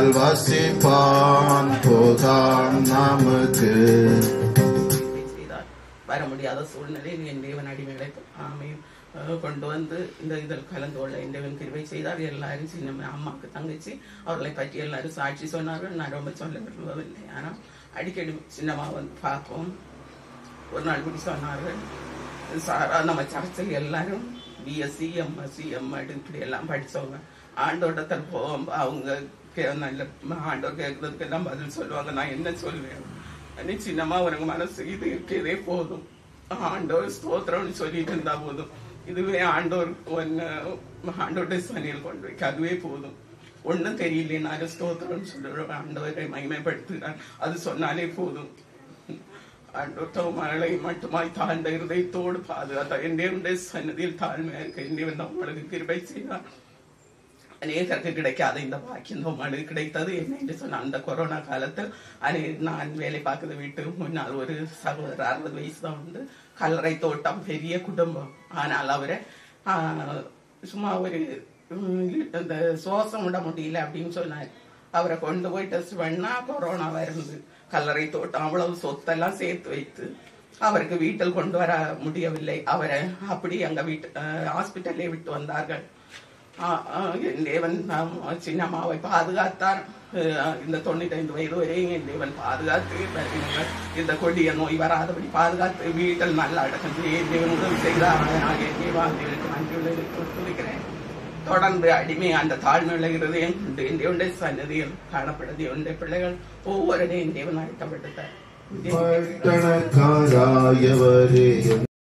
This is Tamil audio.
நாள் வசிப்பான் போகாம் நமக்கு செய்தார் வர முடியாத சூழ்நிலையில் என் தேவன் அடிமைகளை ஆமையும் அஹ், கொண்டு வந்து இந்த இதில் கலந்து கொள்ள என் தேவன் கிருபை செய்தார் எல்லாரும் சின்ன அம்மாவுக்கு தங்கச்சி அவர்களை பற்றி எல்லாரும் சாட்சி சொன்னார்கள் நான் ரொம்ப சொல்ல விரும்பவில்லை ஆனால் அடிக்கடி சின்னம்மா வந்து பார்ப்போம் ஒரு நாள் இப்படி சொன்னார்கள் சாரா நம்ம சர்ச்சில் எல்லாரும் பிஎஸ்சி எம்எஸ்சி எம்எட் இப்படி எல்லாம் படிச்சவங்க ஆண்டோட்டத்தில் போவோம் அவங்க கே- நல்ல ஆண்டோர் கேட்கறதுக்கு எல்லாம் பதில் சொல்லுவாங்க நான் என்ன சொல்வேன் நீ சின்னமா உனக்கு மனசு இது இருக்கதே போதும் ஆண்டோர் ஸ்தோத்திரம்னு சொல்லிட்டு இருந்தா போதும் இதுவே ஆண்டோர் ஒன்னு ஆண்டோட சனியில் கொண்டு வைக்க அதுவே போதும் ஒண்ணும் தெரியலனாலும் ஸ்தோத்திரம்னு சொல்லுறோம் ஆண்டவரை மகிமைப்படுத்துகிறார் அது சொன்னாலே போதும் ஆண்டோட்டோ மழை மட்டுமாய் தாழ்ந்த இருதயத்தோடு பாதுகாத்தார் என்னுடைய சன்னதியில் தாழ்மையா இருக்க என்னை நம்மளுக்கு கிருபை செய்தார் அநேகருக்கு கிடைக்காத இந்த பாக்கியம் நம்மளுக்கு கிடைத்தது என்ன என்று சொன்ன அந்த கொரோனா காலத்தில் அநே நான் வேலை பார்க்குற வீட்டு முன்னால் ஒரு சகோதரர் அறுபது வயசு தான் உண்டு கல்லறை தோட்டம் பெரிய குடும்பம் ஆனால் அவரை ஆஹ், சும்மா ஒரு உம், இந்த சுவாசம் விட முடியல அப்படின்னு சொன்னார் அவரை கொண்டு போய் டெஸ்ட் பண்ணா கொரோனா வருது கல்லறை தோட்டம் அவ்வளவு சொத்தெல்லாம் சேர்த்து வைத்து அவருக்கு வீட்டில் கொண்டு வர முடியவில்லை அவரை அப்படி அங்க வீட்டு ஹாஸ்பிட்டல்லே விட்டு வந்தார்கள் ஆஹ் ஆஹ் என் தேவன் ஆம், சின்னம்மாவை பாதுகாத்தார் ஆஹ் இந்த தொண்ணூத்தைந்து வயது வரையும் என் தேவன் பாதுகாத்து வருகிறார். இந்த கொடிய நோய் வராதபடி பாதுகாத்து வீட்டில் நல்ல அடக்கம் செய்ய என் தேவன் உதவி செய்தார் அதனால் என் தேவாந்திகளுக்கு நன்றியுள்ள துதிக்கிறேன் தொடர்ந்து அடிமை அந்த தாழ்மையுள்ள இருதயம் கொண்டு என் தேவனுடைய சன்னதியில் காணப்பட தேவனுடைய பிள்ளைகள் ஒவ்வொருடையும் தேவன் அழைக்கப்பட்டார் பட்டணக்காராயவரே